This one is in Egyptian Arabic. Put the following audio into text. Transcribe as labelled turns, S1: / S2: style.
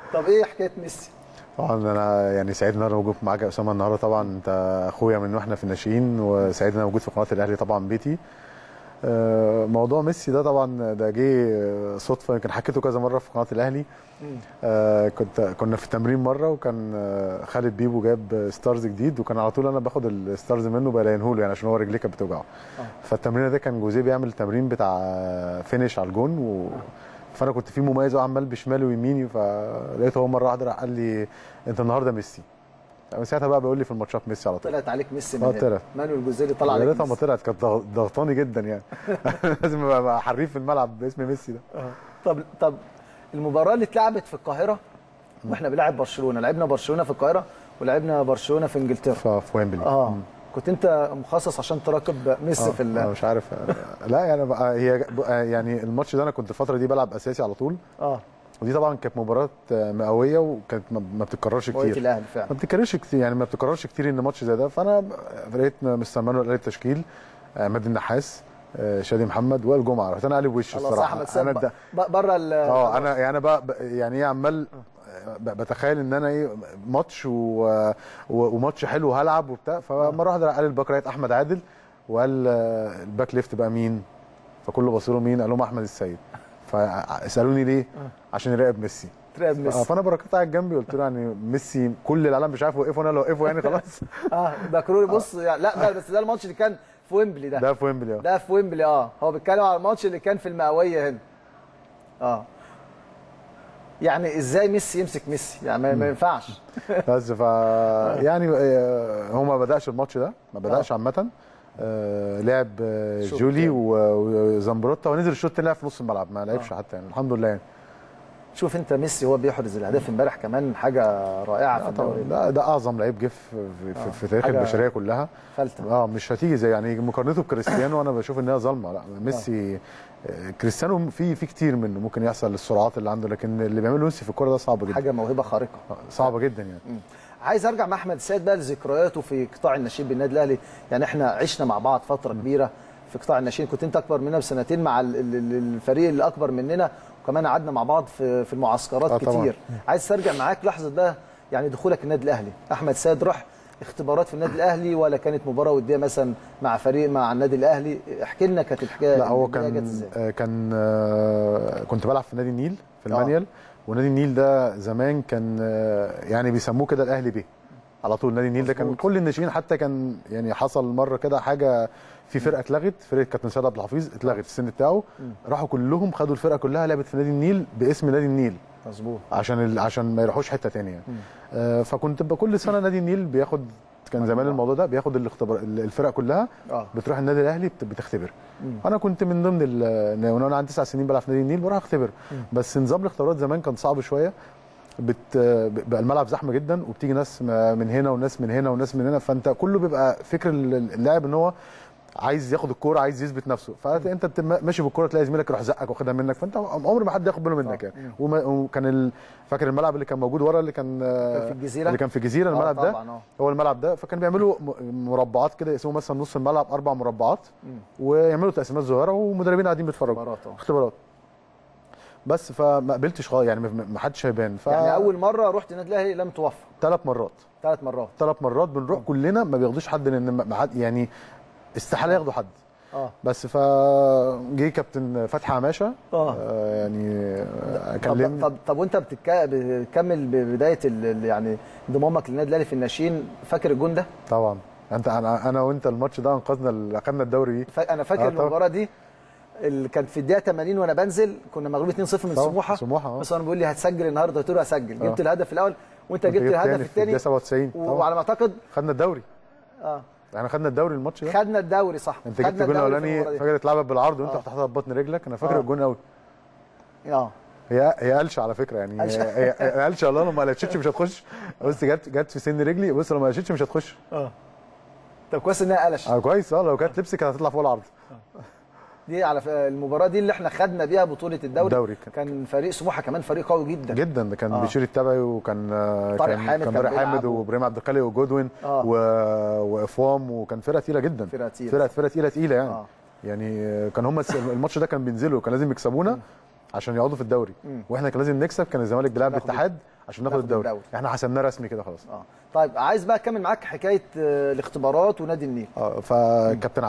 S1: طب ايه حكايه ميسي
S2: طبعا انا يعني سعيد ان انا موجود معاك يا اسامه النهارده طبعا انت اخويا من واحنا في الناشئين وسعيد ان انا موجود في قناه الاهلي طبعا بيتي آه، موضوع ميسي ده طبعا ده جه صدفه يمكن حكيته كذا مره في قناه الاهلي آه، كنت كنا في التمرين مره وكان آه، خالد بيبو جاب ستارز جديد وكان على طول انا باخد الستارز منه بلاينه له يعني عشان هو رجليه كانت بتوجعه فالتمرين ده كان جوزيه بيعمل التمرين بتاع فينش على الجون و... فانا كنت فيه مميز وعمال بشمالي ويميني فلقيته هو مره واحده راح قال لي انت النهارده ميسي من ساعتها بقى بيقول لي في الماتشات ميسي على طول
S1: طلعت عليك ميسي من
S2: اه
S1: هنا.
S2: طلعت.
S1: مانويل جوزيلي طلع
S2: يا
S1: عليك
S2: ريتها ما
S1: ميسي.
S2: طلعت كانت ضغ- ضغطاني جدا يعني لازم ابقى أبقى حريف في الملعب باسم ميسي ده
S1: طب طب المباراه اللي اتلعبت في القاهره واحنا بنلعب برشلونه لعبنا برشلونه في القاهره ولعبنا برشلونه في انجلترا
S2: في ويمبلي
S1: اه كنت انت مخصص عشان تراقب ميسي في
S2: انا
S1: ال-
S2: مش عارف لا يعني بقى هي بقى يعني الماتش ده انا كنت الفتره دي بلعب اساسي على طول
S1: اه
S2: ودي طبعا كانت مباراه مئويه وكانت ما ما بتتكررش
S1: مباراة
S2: كتير
S1: الاهلي فعلا
S2: ما بتتكررش كتير يعني ما بتتكررش كتير ان ماتش زي ده فانا لقيت مستر مانويل قال لي التشكيل عماد النحاس آه، شادي محمد وائل جمعه رحت انا قالب وشي
S1: خلاص
S2: الصراحه
S1: احمد سام
S2: انا ده
S1: ب- بره ال
S2: اه انا يعني بقى ب- يعني ايه عمال ب- بتخيل ان انا ايه ماتش و... و... وماتش حلو هلعب وبتاع فمره واحده قال الباك رايت احمد عادل وقال آه، الباك ليفت بقى مين فكله بصوا له مين قال لهم احمد السيد فسالوني ليه عشان يراقب ميسي
S1: تراقب ميسي
S2: آه، فانا بركات قاعد جنبي قلت له يعني ميسي كل العالم مش عارف يوقفه انا لو وقفه يعني خلاص
S1: اه ده كروري بص يعني لا ده بس ده الماتش اللي كان في ويمبلي ده
S2: ده في ويمبلي آه.
S1: ده في ويمبلي اه هو بيتكلم على الماتش اللي كان في المئويه هنا اه يعني ازاي ميسي يمسك ميسي يعني ما- ما ينفعش
S2: بس ف يعني آه، هو ما بداش الماتش ده ما بداش عامه آه، لعب آه،
S1: شوط
S2: جولي
S1: تاني.
S2: و- وزمبروتا ونزل الشوط الثاني لعب في نص الملعب ما لعبش حتى يعني الحمد لله يعني
S1: شوف انت ميسي هو بيحرز الاهداف امبارح كمان حاجه رائعه في
S2: لا طبعا
S1: الدوري
S2: ده, ده اعظم لعيب جه في, في, في, في تاريخ
S1: حاجة
S2: البشريه كلها
S1: فلتة
S2: اه مش هتيجي زي يعني مقارنته بكريستيانو انا بشوف ان هي ظلمه لا ميسي آه، كريستيانو في في كتير منه ممكن يحصل السرعات اللي عنده لكن اللي بيعمله ميسي في الكوره ده صعب جدا
S1: حاجه موهبه خارقه
S2: آه، صعبه جدا يعني
S1: عايز ارجع مع احمد السيد بقى لذكرياته في قطاع الناشئين بالنادي الاهلي يعني احنا عشنا مع بعض فتره كبيره في قطاع الناشئين كنت انت اكبر مننا بسنتين مع ال- ال- ال- الفريق اللي اكبر مننا وكمان قعدنا مع بعض في في المعسكرات
S2: آه طبعاً.
S1: كتير عايز استرجع معاك لحظه بقى يعني دخولك النادي الاهلي احمد سيد راح اختبارات في النادي الاهلي ولا كانت مباراه وديه مثلا مع فريق مع النادي الاهلي احكي لنا كانت الحكايه
S2: لا هو
S1: البداية جت
S2: كان
S1: ازاي
S2: آه، كان آه، كنت بلعب في نادي النيل في
S1: آه.
S2: المانيال ونادي النيل ده زمان كان آه، يعني بيسموه كده الاهلي بيه على طول نادي النيل ده كان
S1: مظبوط.
S2: كل الناشئين حتى كان يعني حصل مره كده حاجه في فرقه اتلغت فرقه كابتن سيد عبد الحفيظ اتلغت السن بتاعه راحوا كلهم خدوا الفرقه كلها لعبت في نادي النيل باسم نادي النيل
S1: مظبوط
S2: عشان ال... عشان ما يروحوش حته ثانيه يعني. آه فكنت بكل سنه نادي النيل بياخد كان زمان الموضوع ده بياخد الاختبار الفرق كلها
S1: اه
S2: بتروح النادي الاهلي بت- بتختبر انا كنت من ضمن ال- وانا عندي تسع سنين بلعب في نادي النيل بروح اختبر بس نظام الاختبارات زمان كان صعب شويه بت... بقى الملعب زحمه جدا وبتيجي ناس م- من هنا وناس من هنا وناس من هنا فانت كله بيبقى فكر ال- اللاعب ان هو عايز ياخد الكوره عايز يثبت نفسه فانت بت- ماشي بالكوره تلاقي زميلك يروح زقك واخدها منك فانت عمر ما حد ياخد باله منك يعني وما... وكان ال... فاكر الملعب اللي كان موجود ورا اللي كان
S1: كان في الجزيرة؟
S2: اللي كان في الجزيره
S1: آه
S2: الملعب ده
S1: طبعاً، آه.
S2: هو الملعب ده فكان بيعملوا م- مربعات كده يقسموا مثلا نص الملعب اربع مربعات ويعملوا تقسيمات صغيره ومدربين قاعدين بيتفرجوا
S1: اختبارات، آه.
S2: اختبارات بس فما قبلتش خالص يعني ما ما حدش هيبان ف
S1: يعني اول مره رحت النادي الاهلي لم توفق
S2: ثلاث مرات
S1: ثلاث مرات
S2: ثلاث مرات بنروح كلنا ما بياخدوش حد لان ما حد يعني استحاله ياخدوا حد
S1: اه
S2: بس فجه كابتن فتحي عماشه
S1: آه.
S2: آه يعني آه،
S1: طب
S2: كلمني
S1: طب طب وانت بتك... بتكمل ببدايه ال... ال- يعني انضمامك للنادي الاهلي في الناشئين فاكر الجون ده؟
S2: طبعا انت انا انا وانت الماتش ده انقذنا ال- اخدنا الدوري بيه
S1: ف... انا فاكر
S2: آه
S1: آه
S2: طبعاً.
S1: المباراه دي اللي كانت في الدقيقه 80 وانا بنزل كنا مغلوبين 2-0 من
S2: طبعاً،
S1: سموحه
S2: سموحة، آه.
S1: بس انا بيقول لي هتسجل النهارده قلت له هسجل جبت
S2: آه.
S1: الهدف الاول وانت
S2: وأنت
S1: جبت
S2: جبت
S1: الهدف
S2: تاني في
S1: الثاني
S2: الدقيقة 97 طبعاً.
S1: وعلى ما اعتقد
S2: خدنا الدوري
S1: اه
S2: احنا خدنا الدوري الماتش ده
S1: خدنا الدوري صح
S2: انت
S1: خدنا
S2: جبت الجون
S1: الدوري في
S2: الاولاني
S1: المباراة دي.
S2: فاكر اتلعبت بالعرض وانت
S1: آه.
S2: فتحتها ببطن رجلك انا فاكر
S1: آه.
S2: الجون قوي
S1: اه
S2: هي هي قلشه على فكره يعني
S1: قلشة.
S2: هي هي قلشه والله لو ما قلشتش مش هتخش بص جت جت في سن رجلي بص لو ما قلشتش مش هتخش
S1: اه طب كويس انها قلش
S2: اه كويس اه لو كانت لبسي كانت هتطلع فوق العرض
S1: دي على ف- المباراه دي اللي احنا خدنا بيها بطوله الدوري
S2: الدوري كان-
S1: كان فريق سموحه كمان فريق قوي جدا
S2: جدا ده كان
S1: آه.
S2: بشير التبعي وكان آه،
S1: طارق
S2: كان
S1: حامد
S2: كان
S1: كان
S2: طارق حامد
S1: بيلعب و-
S2: وابراهيم عبد الخالق وجودوين
S1: آه.
S2: و... وافوام وكان فرقه تقيله جدا
S1: فرقة تقيلة.
S2: فرقه فرقه تقيله تقيله يعني
S1: آه.
S2: يعني آه، كان هم الماتش ده كان بينزلوا كان لازم يكسبونا عشان يقعدوا في الدوري واحنا كان لازم نكسب كان الزمالك بيلعب
S1: ناخد
S2: الاتحاد عشان ناخد
S1: ناخد
S2: الدوري
S1: الدوري.
S2: احنا حسمناه رسمي كده خلاص
S1: اه طيب عايز بقى اكمل معاك حكايه آه، الاختبارات ونادي النيل
S2: اه فكابتن